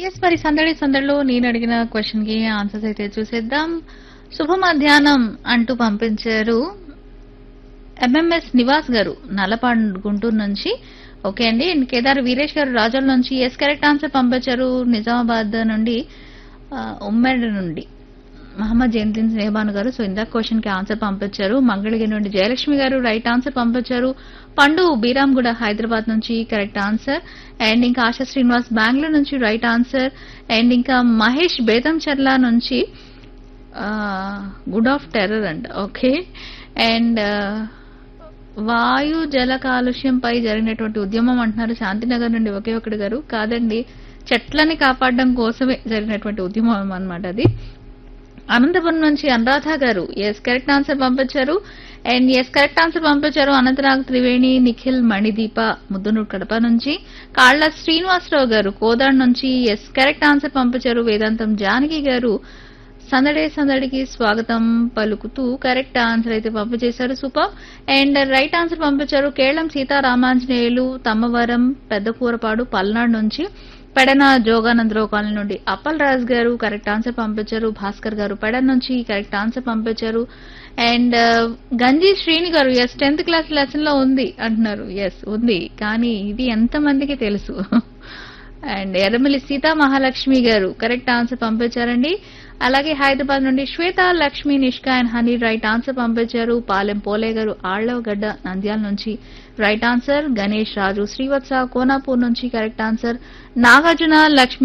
yes మరి సందడి సందడిలో నేను అడిగిన క్వశ్చన్ కి ఆన్సర్స్ అయితే చూసేద్దాం శుభ మధ్యాహ్నం అంటూ పంపించారు ఎంఎంఎస్ నివాస్ గారు నల్లపాడు గుంటూరు నుంచి ఓకే అండి అండ్ కేదార్ వీరేష్ గారు రాజోల్ నుంచి ఎస్ కరెక్ట్ ఆన్సర్ పంపించారు నిజామాబాద్ నుండి ఆ, ఉమ్మడి నుండి మహమ్మద్ జైనుద్దీన్ స్నేహబాను గారు సో ఇందాక క్వశ్చన్ కి ఆన్సర్ పంపించారు మంగళగిరి నుండి జయలక్ష్మి గారు రైట్ ఆన్సర్ పంపించారు పండు బీరాంగూడ హైదరాబాద్ నుంచి కరెక్ట్ ఆన్సర్ అండ్ ఇంకా ఆశా శ్రీనివాస్ బెంగళూరు నుంచి రైట్ ఆన్సర్ అండ్ ఇంకా మహేష్ బేతంచర్ల నుంచి గుడ్ ఆఫ్ టెర్రర్ అంట ఓకే అండ్ వాయు జల కాలుష్యంపై జరిగినటువంటి ఉద్యమం అంటున్నారు శాంతినగర్ నుండి ఒకే ఒకటి గారు కాదండి చెట్లని కాపాడడం కోసమే జరిగినటువంటి ఉద్యమం అన్నమాట అది అనంతపురం నుంచి అనురాధ గారు ఎస్ కరెక్ట్ ఆన్సర్ పంపించారు అండ్ ఎస్ కరెక్ట్ ఆన్సర్ పంపించారు అనంతనాగ్ త్రివేణి నిఖిల్ మణిదీప ముద్దునూరు కడప నుంచి కాళ్ళ శ్రీనివాసరావు గారు కోదాడ్ నుంచి ఎస్ కరెక్ట్ ఆన్సర్ పంపించారు వేదాంతం జానకి గారు సందడే సందడికి స్వాగతం పలుకుతూ కరెక్ట్ ఆన్సర్ అయితే పంపించేశారు సూపర్ అండ్ రైట్ ఆన్సర్ పంపించారు కేళం సీతారామాంజనేయులు తమ్మవరం పెద్దకూరపాడు పల్నాడు నుంచి పెడన జోగానందరావు కాలనీ నుండి అప్పల్ రాజ్ గారు కరెక్ట్ ఆన్సర్ పంపించారు భాస్కర్ గారు పెడన్ నుంచి కరెక్ట్ ఆన్సర్ పంపించారు అండ్ గంజి శ్రీని గారు ఎస్ టెన్త్ క్లాస్ లెసన్ లో ఉంది అంటున్నారు ఎస్ ఉంది కానీ ఇది ఎంత మందికి తెలుసు అండ్ ఎర్రమల్లి సీతా మహాలక్ష్మి గారు కరెక్ట్ ఆన్సర్ పంపించారండి అలాగే హైదరాబాద్ నుండి Shweta Lakshmi Nishka and Honey right answer పంపించారు పాలెం పోలే గారు ఆళ్లవగడ్డ నంద్యాల నుంచి రైట్ ఆన్సర్ గణేష్ రాజు శ్రీవత్స కోనాపూర్ నుంచి కరెక్ట్ ఆన్సర్ నాగార్జున లక్ష్మి